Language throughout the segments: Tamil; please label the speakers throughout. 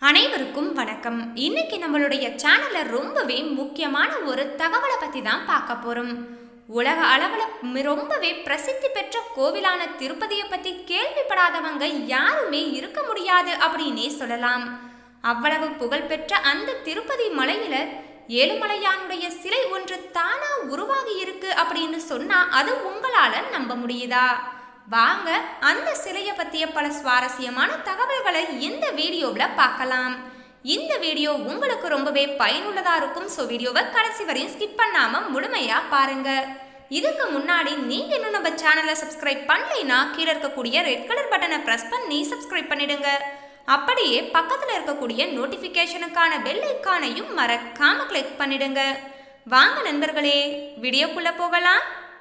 Speaker 1: அனைவருக்கும் வணக்கம் இன்னைக்கு நம்மளுடைய சேனல்ல ரொம்பவே முக்கியமான ஒரு தகவலை பத்தி தான் பார்க்க போறோம் உலக அளவில் மி- ரொம்பவே பிரசித்தி பெற்ற கோவிலான திருப்பதியை பத்தி கேள்விப்படாதவங்க யாருமே இருக்க முடியாது அப்படின்னே சொல்லலாம் அவ்வளவு புகழ்பெற்ற அந்த திருப்பதி மலையில ஏழுமலையானுடைய சிலை ஒன்று தானா உருவாகி இருக்கு அப்படின்னு சொன்னா அது உங்களால நம்ப முடியுதா வாங்க அந்த சிலையை பற்றிய பல சுவாரஸ்யமான தகவல்களை இந்த வீடியோவில் பார்க்கலாம் இந்த வீடியோ உங்களுக்கு ரொம்பவே பயனுள்ளதாக இருக்கும் ஸோ வீடியோவை கடைசி வரையும் ஸ்கிப் பண்ணாமல் முழுமையாக பாருங்க இதுக்கு முன்னாடி நீங்கள் இன்னும் நம்ம சேனலை சப்ஸ்கிரைப் பண்ணலைன்னா கீழே இருக்கக்கூடிய ரெட் கலர் பட்டனை ப்ரெஸ் பண்ணி சப்ஸ்கிரைப் பண்ணிடுங்க அப்படியே பக்கத்தில் இருக்கக்கூடிய நோட்டிஃபிகேஷனுக்கான பெல் ஐக்கானையும் மறக்காம கிளிக் பண்ணிடுங்க வாங்க நண்பர்களே வீடியோக்குள்ளே போகலாம்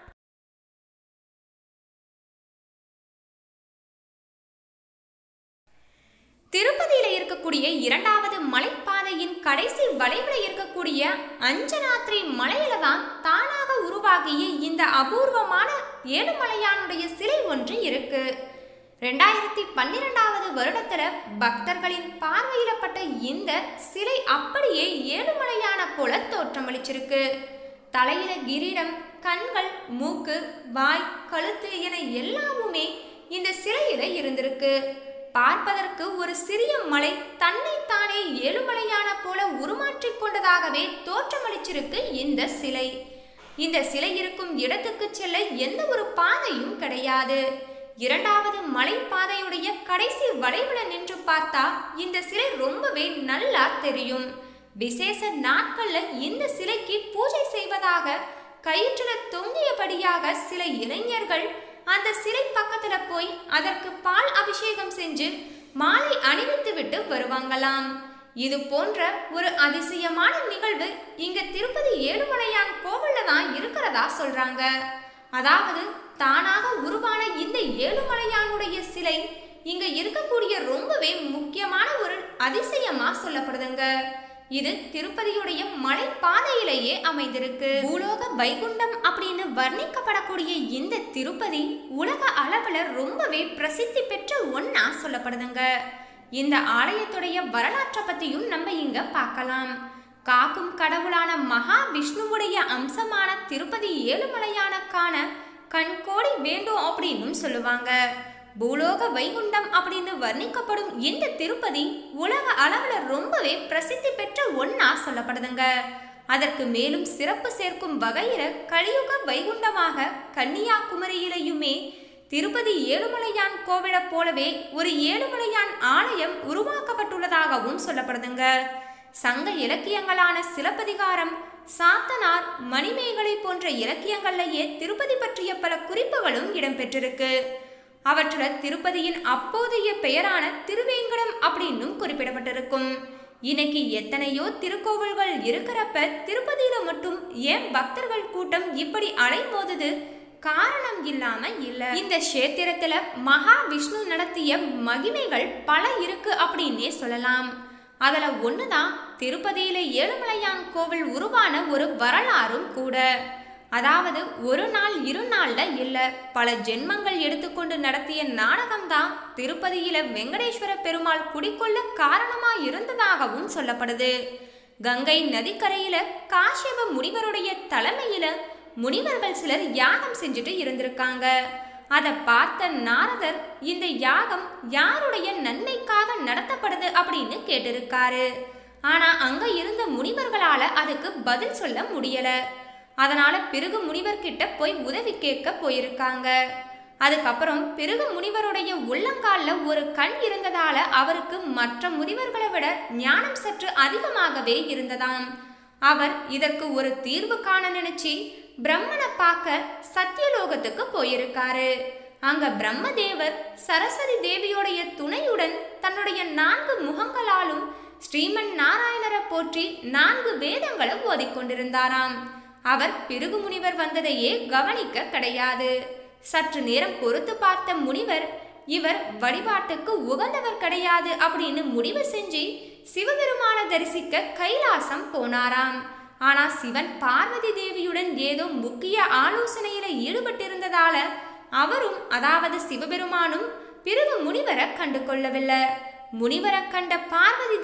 Speaker 1: திருப்பதியில இருக்கக்கூடிய இரண்டாவது மலைப்பாதையின் கடைசி வளைவுல இருக்கக்கூடிய அஞ்சனாத்ரி மலையில தான் தானாக உருவாகிய இந்த அபூர்வமான ஏழுமலையானுடைய சிலை ஒன்று இருக்கு ரெண்டாயிரத்தி பன்னிரெண்டாவது வருடத்துல பக்தர்களின் பார்வையிடப்பட்ட இந்த சிலை அப்படியே ஏழுமலையான போல தோற்றமளிச்சிருக்கு தலையில கிரீடம் கண்கள் மூக்கு வாய் கழுத்து என எல்லாமுமே இந்த சிலையில இருந்திருக்கு பார்ப்பதற்கு ஒரு சிறிய மலை தன்னைத்தானே ஏழுமலையான போல உருமாற்றிக் கொண்டதாகவே தோற்றமளிச்சிருக்கு இந்த சிலை இந்த சிலை இருக்கும் இடத்துக்கு செல்ல எந்த ஒரு பாதையும் கிடையாது இரண்டாவது மலை பாதையுடைய கடைசி வளைவுல நின்று பார்த்தா இந்த சிலை ரொம்பவே நல்லா தெரியும் விசேஷ நாட்கள்ல இந்த சிலைக்கு பூஜை செய்வதாக கயிற்றுல தொங்கியபடியாக சில இளைஞர்கள் அந்த சிலை பக்கத்துல போய் அதற்கு பால் அபிஷேகம் செஞ்சு மாலை அணிவித்து விட்டு வருவாங்களாம் இது போன்ற ஒரு அதிசயமான நிகழ்வு இங்க திருப்பதி ஏழுமலையான் கோவில்ல தான் இருக்கிறதா சொல்றாங்க அதாவது தானாக உருவான இந்த ஏழுமலையானுடைய சிலை இங்க இருக்கக்கூடிய ரொம்பவே முக்கியமான ஒரு அதிசயமா சொல்லப்படுதுங்க இது திருப்பதியுடைய மலை பாதையிலேயே அமைந்திருக்கு பூலோக வைகுண்டம் அப்படின்னு வர்ணிக்கப்படக்கூடிய இந்த திருப்பதி உலக அளவுல ரொம்பவே பிரசித்தி பெற்ற ஒன்னா சொல்லப்படுதுங்க இந்த ஆலயத்துடைய வரலாற்றை பத்தியும் நம்ம இங்க பார்க்கலாம் காக்கும் கடவுளான மகா விஷ்ணுவுடைய அம்சமான திருப்பதி ஏழுமலையான காண கண்கோடி வேண்டும் அப்படின்னும் சொல்லுவாங்க பூலோக வைகுண்டம் அப்படின்னு வர்ணிக்கப்படும் இந்த திருப்பதி உலக அளவுல ரொம்பவே பிரசித்தி பெற்ற ஒன்னா சொல்லப்படுதுங்க அதற்கு மேலும் சிறப்பு சேர்க்கும் வகையில கலியுக வைகுண்டமாக கன்னியாகுமரியிலையுமே திருப்பதி ஏழுமலையான் கோவிலை போலவே ஒரு ஏழுமலையான் ஆலயம் உருவாக்கப்பட்டுள்ளதாகவும் சொல்லப்படுதுங்க சங்க இலக்கியங்களான சிலப்பதிகாரம் சாத்தனார் மணிமேகலை போன்ற இலக்கியங்கள்லயே திருப்பதி பற்றிய பல குறிப்புகளும் இடம்பெற்றிருக்கு அவற்றுல திருப்பதியின் அப்போதைய பெயரான திருவேங்கடம் அப்படின்னும் குறிப்பிடப்பட்டிருக்கும் இன்னைக்கு எத்தனையோ திருக்கோவில்கள் இருக்கிறப்ப திருப்பதியில மட்டும் ஏன் பக்தர்கள் கூட்டம் இப்படி அலைமோதுது காரணம் இல்லாம இல்ல இந்த கஷேத்திரத்துல மகா விஷ்ணு நடத்திய மகிமைகள் பல இருக்கு அப்படின்னே சொல்லலாம் அதுல ஒண்ணுதான் திருப்பதியில ஏழுமலையான் கோவில் உருவான ஒரு வரலாறும் கூட அதாவது ஒரு நாள் இரு நாள்ல இல்ல பல ஜென்மங்கள் எடுத்துக்கொண்டு நடத்திய நாடகம்தான் திருப்பதியில வெங்கடேஸ்வர பெருமாள் குடிக்கொள்ள காரணமா இருந்ததாகவும் சொல்லப்படுது கங்கை நதிக்கரையில காஷ்யப முனிவருடைய தலைமையில முனிவர்கள் சிலர் யாகம் செஞ்சுட்டு இருந்திருக்காங்க அதை பார்த்த நாரதர் இந்த யாகம் யாருடைய நன்மைக்காக நடத்தப்படுது அப்படின்னு கேட்டிருக்காரு ஆனா அங்க இருந்த முனிவர்களால அதுக்கு பதில் சொல்ல முடியல அதனால பிருகு முனிவர்கிட்ட போய் உதவி கேட்க போயிருக்காங்க அதுக்கப்புறம் பிருகு முனிவருடைய உள்ளங்கால்ல ஒரு கண் இருந்ததால அவருக்கு மற்ற முனிவர்களை விட ஞானம் சற்று அதிகமாகவே இருந்ததாம் அவர் இதற்கு ஒரு தீர்வு காண நினைச்சு பிரம்மனை பார்க்க சத்தியலோகத்துக்கு போயிருக்காரு அங்க பிரம்மதேவர் சரஸ்வதி தேவியோடைய துணையுடன் தன்னுடைய நான்கு முகங்களாலும் ஸ்ரீமன் நாராயணரை போற்றி நான்கு வேதங்களை ஓதிக்கொண்டிருந்தாராம் அவர் பிருகு முனிவர் வந்ததையே கவனிக்க கிடையாது சற்று நேரம் பொறுத்து பார்த்த முனிவர் இவர் வழிபாட்டுக்கு உகந்தவர் கிடையாது அப்படின்னு முடிவு செஞ்சு சிவபெருமான தரிசிக்க கைலாசம் போனாராம் ஆனா சிவன் பார்வதி தேவியுடன் ஏதோ முக்கிய ஆலோசனையில ஈடுபட்டிருந்ததால அவரும் அதாவது சிவபெருமானும் பிறகு முனிவரை கண்டு கொள்ளவில்லை முனிவரை கண்ட பார்வதி தேவி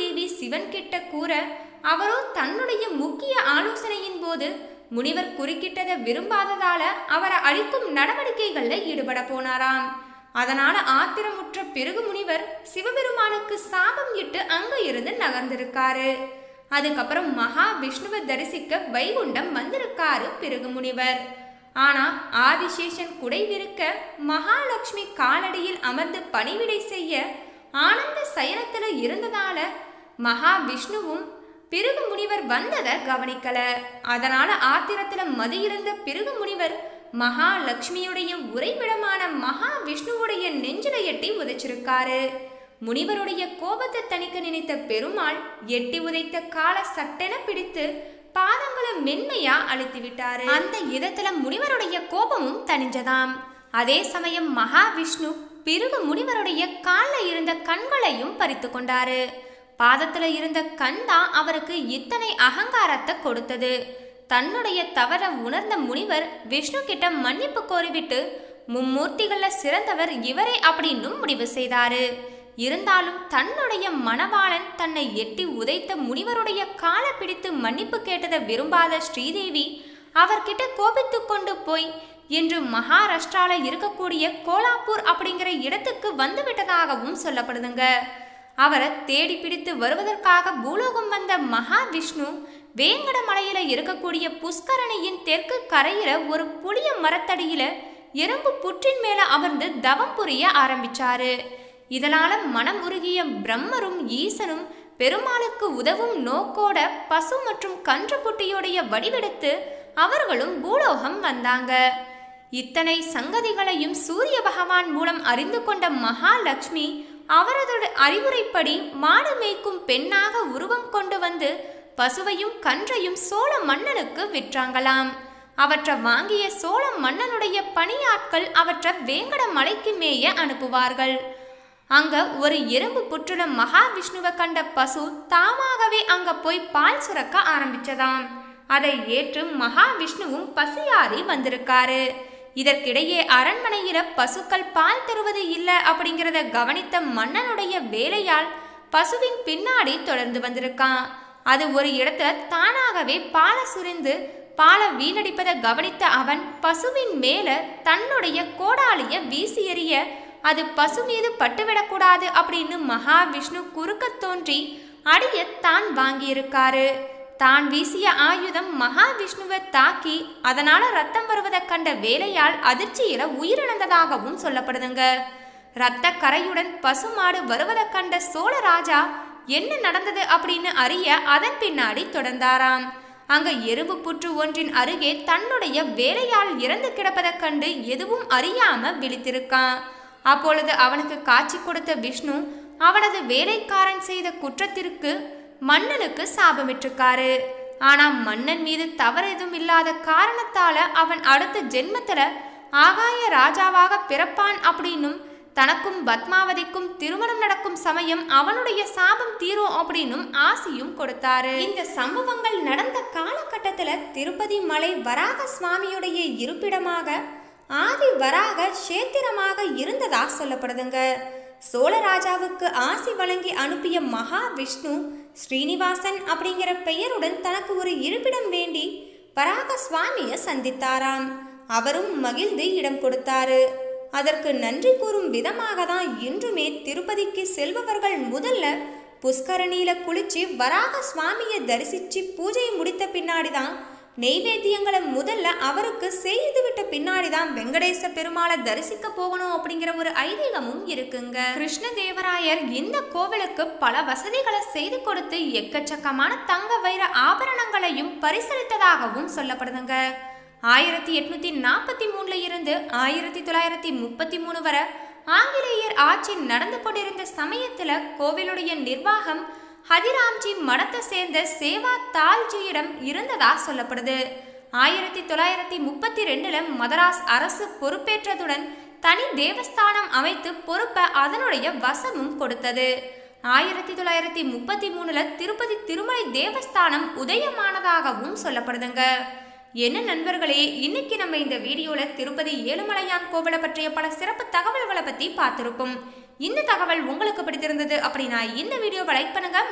Speaker 1: சிவன் கிட்ட கூற அவரோ தன்னுடைய முக்கிய ஆலோசனையின் போது முனிவர் குறுக்கிட்டதை விரும்பாததால அவரை அழிக்கும் நடவடிக்கைகள்ல ஈடுபட போனாராம் அதனால ஆத்திரமுற்ற பிறகு முனிவர் சிவபெருமானுக்கு சாபம் இட்டு அங்க இருந்து நகர்ந்திருக்காரு அதுக்கப்புறம் மகா விஷ்ணுவை தரிசிக்க வைகுண்டம் வந்திருக்காரு பிறகு முனிவர் ஆனா ஆதிசேஷன் குடைவிருக்க மகாலட்சுமி காலடியில் அமர்ந்து பணிவிடை செய்ய ஆனந்த சயனத்துல இருந்ததால மகா விஷ்ணுவும் பிருகு முனிவர் வந்ததை கவனிக்கல அதனால ஆத்திரத்துல மதியிருந்த பிருகு முனிவர் மகாலட்சுமியுடைய உறைவிடமான மகா விஷ்ணுவுடைய நெஞ்சில எட்டி உதைச்சிருக்காரு முனிவருடைய கோபத்தை தணிக்க நினைத்த பெருமாள் எட்டி உதைத்த கால சட்டென பிடித்து பாதங்களை மென்மையா அழுத்தி விட்டாரு அந்த இதத்துல முனிவருடைய கோபமும் தணிஞ்சதாம் அதே சமயம் மகாவிஷ்ணு பிறகு முனிவருடைய கால்ல இருந்த கண்களையும் பறித்து கொண்டாரு பாதத்துல இருந்த கண் தான் அவருக்கு இத்தனை அகங்காரத்தை கொடுத்தது தன்னுடைய தவற உணர்ந்த முனிவர் விஷ்ணு கிட்ட மன்னிப்பு கோரிவிட்டு மும்மூர்த்திகள்ல சிறந்தவர் இவரே அப்படின்னும் முடிவு செய்தாரு இருந்தாலும் தன்னுடைய மணவாளன் தன்னை எட்டி உதைத்த முனிவருடைய காலை பிடித்து மன்னிப்பு கேட்டதை விரும்பாத ஸ்ரீதேவி அவர்கிட்ட கோபித்து கொண்டு போய் இன்று மகாராஷ்டிரால இருக்கக்கூடிய கோலாப்பூர் அப்படிங்கிற இடத்துக்கு வந்து விட்டதாகவும் சொல்லப்படுதுங்க அவரை தேடி பிடித்து வருவதற்காக பூலோகம் வந்த மகாவிஷ்ணு வேங்கட மலையில இருக்கக்கூடிய புஷ்கரணியின் தெற்கு கரையில ஒரு புளிய மரத்தடியில எறும்பு புற்றின் மேல அமர்ந்து தவம் புரிய ஆரம்பிச்சாரு இதனால மனம் உருகிய பிரம்மரும் ஈசனும் பெருமாளுக்கு உதவும் நோக்கோட பசு மற்றும் கன்று குட்டியோடைய வடிவெடுத்து அவர்களும் பூலோகம் வந்தாங்க இத்தனை சங்கதிகளையும் சூரிய பகவான் மூலம் அறிந்து கொண்ட மகாலட்சுமி அவரது அறிவுரைப்படி மாடு மேய்க்கும் பெண்ணாக உருவம் கொண்டு வந்து பசுவையும் கன்றையும் சோழ மன்னனுக்கு விற்றாங்களாம் அவற்றை வாங்கிய சோழ மன்னனுடைய பணியாட்கள் அவற்றை வேங்கட மலைக்கு மேய அனுப்புவார்கள் அங்க ஒரு எறும்பு புற்றுல மகாவிஷ்ணுவை கண்ட பசு தாமாகவே அங்க போய் பால் சுரக்க ஆரம்பிச்சதாம் அதை ஏற்று மகாவிஷ்ணுவும் பசியாறி வந்திருக்காரு இதற்கிடையே அரண்மனையில பசுக்கள் பால் தருவது இல்லை அப்படிங்கிறத கவனித்த மன்னனுடைய வேலையால் பசுவின் பின்னாடி தொடர்ந்து வந்திருக்கான் அது ஒரு இடத்துல தானாகவே பாலை சுரிந்து பாலை வீணடிப்பதை கவனித்த அவன் பசுவின் மேல தன்னுடைய கோடாலிய வீசி எறிய அது பசு மீது பட்டுவிடக்கூடாது அப்படின்னு மகாவிஷ்ணு குறுக்க தோன்றி அடிய தான் வாங்கியிருக்காரு தான் வீசிய ஆயுதம் மகாவிஷ்ணுவை தாக்கி அதனால ரத்தம் வருவதை கண்ட வேலையால் அதிர்ச்சியில உயிரிழந்ததாகவும் சொல்லப்படுதுங்க இரத்த கரையுடன் பசுமாடு வருவதை கண்ட சோழ ராஜா என்ன நடந்தது அப்படின்னு அறிய அதன் பின்னாடி தொடர்ந்தாராம் அங்க எறும்பு புற்று ஒன்றின் அருகே தன்னுடைய வேலையால் இறந்து கிடப்பதைக் கண்டு எதுவும் அறியாம விழித்திருக்கான் அப்பொழுது அவனுக்கு காட்சி கொடுத்த விஷ்ணு அவனது வேலைக்காரன் செய்த குற்றத்திற்கு மன்னனுக்கு சாபமிட்டிருக்காரு ஆனா மன்னன் மீது தவறு எதுவும் இல்லாத காரணத்தால அவன் அடுத்த ஜென்மத்துல ஆகாய ராஜாவாக பிறப்பான் அப்படின்னும் தனக்கும் பத்மாவதிக்கும் திருமணம் நடக்கும் சமயம் அவனுடைய சாபம் தீரும் அப்படின்னும் ஆசியும் கொடுத்தாரு இந்த சம்பவங்கள் நடந்த காலகட்டத்துல திருப்பதி மலை வராக சுவாமியுடைய இருப்பிடமாக ஆதி வராக கஷேத்திரமாக இருந்ததா சொல்லப்படுதுங்க சோழராஜாவுக்கு ஆசி வழங்கி அனுப்பிய மகாவிஷ்ணு ஸ்ரீனிவாசன் அப்படிங்கிற பெயருடன் தனக்கு ஒரு இருப்பிடம் வேண்டி வராக சுவாமியை சந்தித்தாராம் அவரும் மகிழ்ந்து இடம் கொடுத்தாரு அதற்கு நன்றி கூறும் விதமாக தான் இன்றுமே திருப்பதிக்கு செல்பவர்கள் முதல்ல புஷ்கரணியில குளிச்சு வராக சுவாமியை தரிசிச்சு பூஜையை முடித்த பின்னாடி தான் நெய்வேத்தியங்களை முதல்ல அவருக்கு செய்து விட்ட பின்னாடி தான் வெங்கடேச பெருமாளை தரிசிக்க போகணும் அப்படிங்கிற ஒரு ஐதீகமும் இருக்குங்க கிருஷ்ணதேவராயர் இந்த கோவிலுக்கு பல வசதிகளை செய்து கொடுத்து எக்கச்சக்கமான தங்க வைர ஆபரணங்களையும் பரிசளித்ததாகவும் சொல்லப்படுதுங்க ஆயிரத்தி எட்நூத்தி நாற்பத்தி மூணுல இருந்து ஆயிரத்தி தொள்ளாயிரத்தி முப்பத்தி மூணு வரை ஆங்கிலேயர் ஆட்சி நடந்து கொண்டிருந்த சமயத்துல கோவிலுடைய நிர்வாகம் ஹதிராம்ஜி மடத்தை சேர்ந்த சேவா தால்ஜியிடம் இருந்ததா சொல்லப்படுது ஆயிரத்தி தொள்ளாயிரத்தி முப்பத்தி ரெண்டுல மதராஸ் அரசு பொறுப்பேற்றதுடன் தனி தேவஸ்தானம் அமைத்து பொறுப்பை அதனுடைய வசமும் கொடுத்தது ஆயிரத்தி தொள்ளாயிரத்தி முப்பத்தி மூணுல திருப்பதி திருமலை தேவஸ்தானம் உதயமானதாகவும் சொல்லப்படுதுங்க என்ன நண்பர்களே இன்னைக்கு நம்ம இந்த வீடியோல திருப்பதி ஏழுமலையான் கோவிலை பற்றிய பல சிறப்பு தகவல்களை பத்தி பார்த்திருக்கோம் இந்த தகவல் உங்களுக்கு பிடித்திருந்தது அப்படின்னா இந்த வீடியோவை லைக் பண்ணுங்க மற்றவங்களுக்கு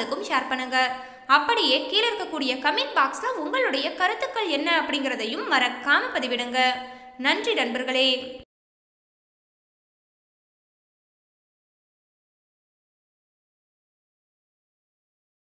Speaker 1: நண்பர்களுக்கும் ஷேர் பண்ணுங்க அப்படியே கீழே இருக்கக்கூடிய கமெண்ட் பாக்ஸில் உங்களுடைய கருத்துக்கள் என்ன அப்படிங்கிறதையும் மறக்காம பதிவிடுங்க நன்றி நண்பர்களே